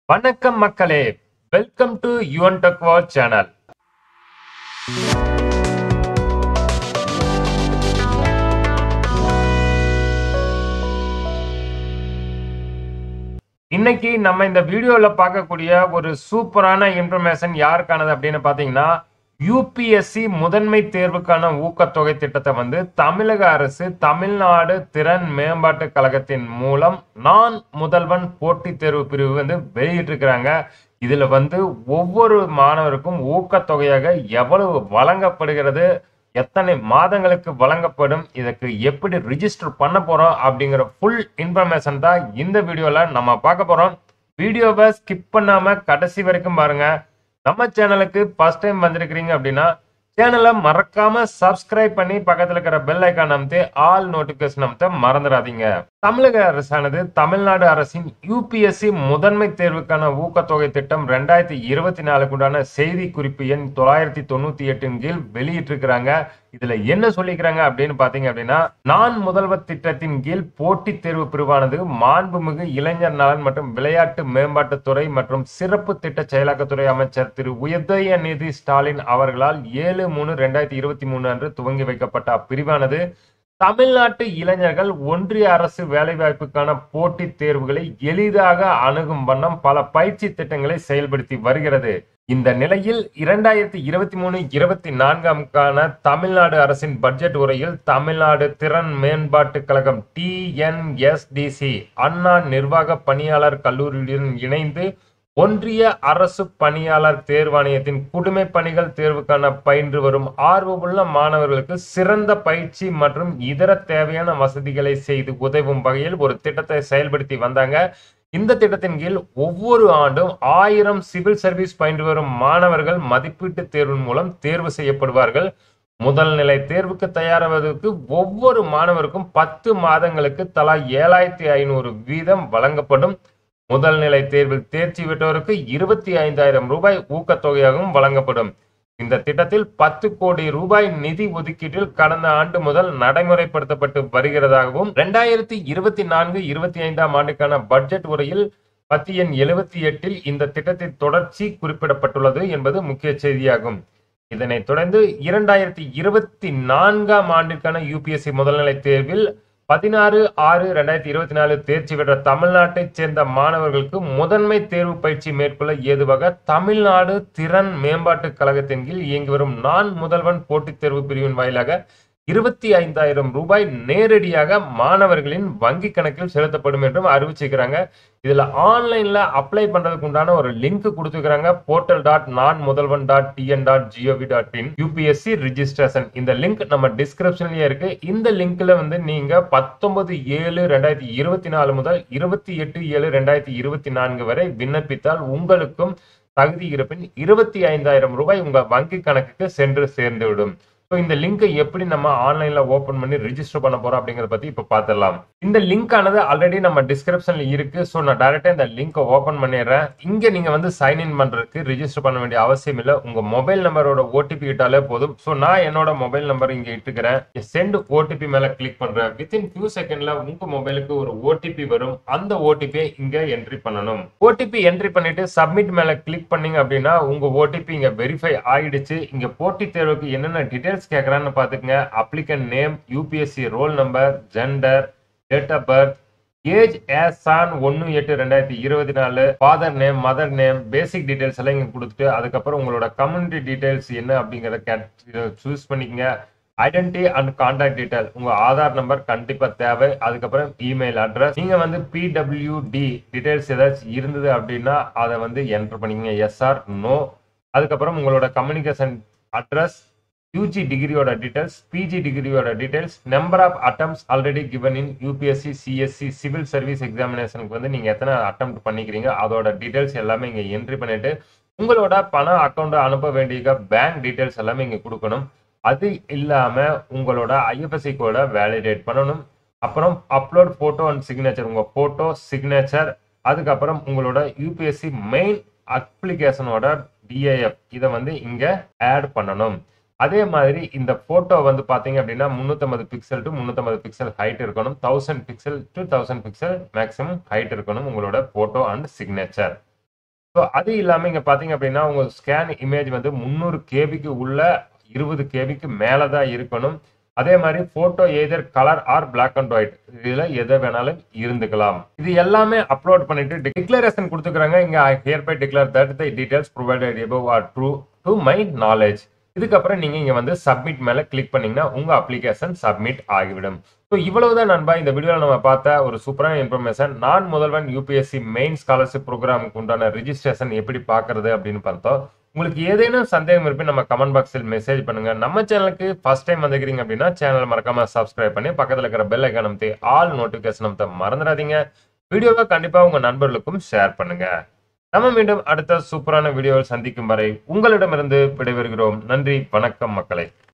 வணக்கம் மக்களே welcome to யுவன் டக்வா சேனல் இன்னைக்கு நம்ம இந்த வீடியோல பார்க்கக்கூடிய ஒரு சூப்பரான இன்ஃபர்மேஷன் யாருக்கானது அப்படின்னு பாத்தீங்கன்னா யூபிஎஸ்சி முதன்மை தேர்வுக்கான ஊக்கத்தொகை திட்டத்தை வந்து தமிழக அரசு தமிழ்நாடு திறன் மேம்பாட்டு கழகத்தின் மூலம் நான் முதல்வன் போட்டித் தேர்வு பிரிவு வந்து வெளியிட்டிருக்கிறாங்க இதுல வந்து ஒவ்வொரு மாணவருக்கும் ஊக்கத்தொகையாக எவ்வளவு வழங்கப்படுகிறது எத்தனை மாதங்களுக்கு வழங்கப்படும் இதுக்கு எப்படி ரிஜிஸ்டர் பண்ண போறோம் அப்படிங்கிற ஃபுல் இன்ஃபர்மேஷன் தான் இந்த வீடியோல நம்ம பார்க்க போறோம் வீடியோவை ஸ்கிப் பண்ணாம கடைசி வரைக்கும் பாருங்க நம்ம சேனலுக்கு ஃபர்ஸ்ட் டைம் வந்திருக்கிறீங்க அப்படின்னா சேனலை மறக்காம சப்ஸ்கிரைப் பண்ணி பக்கத்துல இருக்கிற பெல் ஐக்கான் அமைத்து ஆல் நோட்டிபிகேஷன் அமைத்த மறந்துடாதீங்க தமிழக அரசானது தமிழ்நாடு அரசின் யூபிஎஸ்சி முதன்மை தேர்வுக்கான ஊக்கத்தொகை திட்டம் ரெண்டாயிரத்தி இருபத்தி நாலுக்குண்டான செய்தி குறிப்பு எண் தொள்ளாயிரத்தி தொண்ணூத்தி எட்டின் கீழ் வெளியிட்டிருக்கிறாங்க இதுல என்ன சொல்லிக்கிறாங்க அப்படின்னு பாத்தீங்க அப்படின்னா நான் முதல்வர் திட்டத்தின் கீழ் போட்டித் தேர்வு பிரிவானது மாண்புமிகு இளைஞர் நலன் மற்றும் விளையாட்டு மேம்பாட்டுத்துறை மற்றும் சிறப்பு திட்ட செயலாக்கத்துறை அமைச்சர் திரு உதயநிதி ஸ்டாலின் அவர்களால் ஏழு மூணு ரெண்டாயிரத்தி இருபத்தி மூணு அன்று துவங்கி வைக்கப்பட்ட அப்பிரிவானது தமிழ்நாட்டு இளைஞர்கள் ஒன்றிய அரசு வேலைவாய்ப்புக்கான போட்டித் தேர்வுகளை எளிதாக அணுகும் வண்ணம் பல பயிற்சி திட்டங்களை செயல்படுத்தி வருகிறது இந்த நிலையில் இரண்டாயிரத்தி இருபத்தி மூணு இருபத்தி நான்காம்கான தமிழ்நாடு அரசின் பட்ஜெட் உரையில் தமிழ்நாடு திறன் மேம்பாட்டு கழகம் டிஎன்எஸ்டிசி அண்ணா நிர்வாக பணியாளர் கல்லூரியுடன் இணைந்து ஒன்றிய அரசு பணியாளர் தேர்வாணையத்தின் குடிமை பணிகள் தேர்வுக்கான பயின்று வரும் ஆர்வமுள்ள மாணவர்களுக்கு சிறந்த பயிற்சி மற்றும் இதர தேவையான வசதிகளை செய்து உதவும் வகையில் ஒரு திட்டத்தை செயல்படுத்தி வந்தாங்க இந்த திட்டத்தின் கீழ் ஒவ்வொரு ஆண்டும் ஆயிரம் சிவில் சர்வீஸ் பயின்று வரும் மாணவர்கள் மதிப்பீட்டு தேர்வின் மூலம் தேர்வு செய்யப்படுவார்கள் முதல் நிலை தேர்வுக்கு தயாராவதற்கு ஒவ்வொரு மாணவருக்கும் பத்து மாதங்களுக்கு தலா ஏழாயிரத்தி ஐநூறு வீதம் வழங்கப்படும் முதல் நிலை தேர்வில் தேர்ச்சி பெற்றோருக்கு இருபத்தி ஐந்தாயிரம் ரூபாய் ஊக்கத்தொகையாகவும் வழங்கப்படும் இந்த திட்டத்தில் பத்து கோடி ரூபாய் நிதி ஒதுக்கீட்டில் கடந்த ஆண்டு முதல் நடைமுறைப்படுத்தப்பட்டு வருகிறதாகவும் இரண்டாயிரத்தி இருபத்தி நான்கு இருபத்தி ஐந்தாம் ஆண்டுக்கான பட்ஜெட் உரையில் பத்தி எண் எழுபத்தி எட்டில் இந்த திட்டத்தின் தொடர்ச்சி குறிப்பிடப்பட்டுள்ளது என்பது முக்கிய செய்தியாகும் இதனைத் தொடர்ந்து இரண்டாயிரத்தி இருபத்தி நான்காம் ஆண்டிற்கான யூபிஎஸ்சி முதல்நிலை தேர்வில் பதினாறு ஆறு ரெண்டாயிரத்தி இருபத்தி நாலு தேர்ச்சி பெற்ற தமிழ்நாட்டைச் சேர்ந்த மாணவர்களுக்கு முதன்மை தேர்வு பயிற்சி மேற்கொள்ள ஏதுவாக தமிழ்நாடு திறன் மேம்பாட்டு கழகத்தின் கீழ் இயங்கி வரும் நான் முதல்வன் போட்டித் தேர்வு பிரிவின் வாயிலாக இருபத்தி ஐந்தாயிரம் ரூபாய் நேரடியாக மாணவர்களின் வங்கி கணக்கில் செலுத்தப்படும் என்றும் அறிவிச்சிருக்கிறாங்க இதுல ஆன்லைன்ல அப்ளை பண்றதுக்கு உண்டான ஒரு லிங்க் கொடுத்துக்கிறாங்க portal dot Naan Mudhalvan dot TN dot GOV dot in UPSC registration இந்த லிங்க் நம்ம டிஸ்கிரிப்ஷன்லயே இருக்கு இந்த லிங்க்ல வந்து நீங்க பத்தொன்பது ஏழு ரெண்டாயிரத்தி இருபத்தி நாலு முதல் இருபத்தி எட்டு ஏழு ரெண்டாயிரத்தி இருபத்தி நான்கு வரை விண்ணப்பித்தால் உங்களுக்கும் தகுதி இருப்பின் இருபத்தி ஐந்தாயிரம் ரூபாய் உங்க வங்கி கணக்குக்கு சென்று சேர்ந்துவிடும் ஸோ இந்த லிங்கை எப்படி நம்ம ஆன்லைன்ல ஓபன் பண்ணி ரிஜிஸ்டர் பண்ண போறோம் அப்படிங்கறத பத்தி இப்ப பார்த்துடலாம் இந்த லிங்க் ஆனது ஆல்ரெடி நம்ம டிஸ்கிரிப்ஷன்ல இருக்கு ஸோ நான் டைரக்டா இந்த லிங்கை ஓபன் பண்ணிடுறேன் இங்க நீங்க வந்து சைன் இன் பண்றதுக்கு ரிஜிஸ்டர் பண்ண வேண்டிய அவசியம் இல்லை உங்க மொபைல் நம்பரோட ஓடிபி இட்டாலே போதும் ஸோ நான் என்னோட மொபைல் நம்பர் இங்க இட்டுக்கிறேன் சென்ட் ஓடிபி மேல கிளிக் பண்றேன் வித்தின் ஃபியூ செகண்ட்ல உங்க மொபைலுக்கு ஒரு ஓடிபி வரும் அந்த ஓடிபியை இங்க என்ட்ரி பண்ணணும் ஓடிபி என்ட்ரி பண்ணிட்டு சப்மிட் மேல கிளிக் பண்ணீங்க அப்படின்னா உங்க ஓடிபி இங்க வெரிஃபை ஆயிடுச்சு இங்க போட்டித் தேர்வுக்கு என்னென்ன டீடைல்ஸ் கேட்கறான்னு பாத்துக்கங்க applicant name UPSC roll number gender date of birth age as on ஒன்னு எட்டு ரெண்டாயிரத்தி இருபத்தி நாலு father name mother name basic details எல்லாம் இங்க கொடுத்துட்டு அதுக்கப்புறம் உங்களோட கம்யூனிட்டி டீடைல்ஸ் என்ன அப்படிங்கறத சூஸ் பண்ணிக்கங்க ஐடென்டி அண்ட் கான்டாக்ட் டீடைல் உங்க ஆதார் நம்பர் கண்டிப்பா தேவை அதுக்கப்புறம் இமெயில் அட்ரஸ் நீங்க வந்து பிடபிள்யூடி டீடைல்ஸ் ஏதாச்சும் இருந்தது அப்படின்னா அதை வந்து என்டர் பண்ணிக்கங்க எஸ்ஆர் நோ அதுக்கப்புறம் உங்களோட கம்யூனிகேஷன் அட்ரஸ் யூஜி டிகிரியோட டீடைல்ஸ் பிஜி டிகிரியோட details number of attempts already given in UPSC CSC civil service எக்ஸாமினேஷனுக்கு வந்து நீங்க எத்தனை அட்டம் பண்ணிக்கிறீங்க அதோட டீடைல்ஸ் எல்லாமே இங்க என்ட்ரி பண்ணிட்டு உங்களோட பண அக்கௌண்ட் அனுப்ப வேண்டிய பேங்க் டீடைல்ஸ் எல்லாமே இங்க கொடுக்கணும் அது இல்லாம உங்களோட ஐஎஃப்எஸ்சி கோட வேலிடேட் பண்ணணும் அப்புறம் அப்லோட் போட்டோ அண்ட் சிக்னேச்சர் உங்க போட்டோ சிக்னேச்சர் அதுக்கப்புறம் உங்களோட யூபிஎஸ்சி மெயின் அப்ளிகேஷனோட டிஏஎஃப் இதை வந்து இங்க ஆட் பண்ணணும் அதே மாதிரி இந்த போட்டோ வந்து பாத்தீங்க அப்படின்னா முன்னூத்தம்பது பிக்சல் டு முன்னூத்தம்பது பிக்சல் ஹைட் இருக்கணும் thousand pixel to thousand pixel maximum height இருக்கணும் உங்களோட போட்டோ அண்ட் சிக்னேச்சர் ஸோ அது இல்லாமல் இங்கே பார்த்தீங்க அப்படின்னா உங்கள் ஸ்கேன் இமேஜ் வந்து முந்நூறு கேபிக்கு உள்ள இருபது கேபிக்கு மேலே தான் இருக்கணும் அதே மாதிரி photo either colour or black and white இதில் எதை வேணாலும் இருந்துக்கலாம் இது எல்லாமே அப்லோட் பண்ணிட்டு டிக்ளரேஷன் கொடுத்துக்கிறாங்க இங்கே hereby declare that the details provided above are true to my knowledge இதுக்கப்புறம் நீங்கள் இங்கே வந்து சப்மிட் மேலே கிளிக் பண்ணீங்கன்னா உங்கள் அப்ளிகேஷன் சப்மிட் ஆகிவிடும் ஸோ இவ்வளவுதான் நண்பா இந்த வீடியோவில் நம்ம பார்த்த ஒரு சூப்பரான இன்ஃபர்மேஷன் நான் முதல்வன் யூபிஎஸ்சி மெயின் ஸ்காலர்ஷிப் ப்ரோக்ராமுக்கு உண்டான ரிஜிஸ்ட்ரேஷன் எப்படி பார்க்கறது அப்படின்னு பார்த்தோம் உங்களுக்கு ஏதேனும் சந்தேகம் இருப்பி நம்ம கமெண்ட் பாக்ஸில் மெசேஜ் பண்ணுங்க நம்ம சேனலுக்கு ஃபர்ஸ்ட் டைம் வந்துக்கிறீங்க அப்படின்னா சேனல் மறக்காம சப்ஸ்கிரைப் பண்ணி பக்கத்தில் இருக்கிற பெல் ஐக்கான் அமைத்து ஆல் நோட்டிஃபிகேஷன் அமைத்த மறந்துடாதீங்க வீடியோவை கண்டிப்பாக உங்கள் நண்பர்களுக்கும் ஷேர் பண்ணுங்க நம்ம மீண்டும் அடுத்த சூப்பரான வீடியோவில் சந்திக்கும் வரை உங்களிடமிருந்து விடைபெறுகிறோம் நன்றி வணக்கம் மக்களை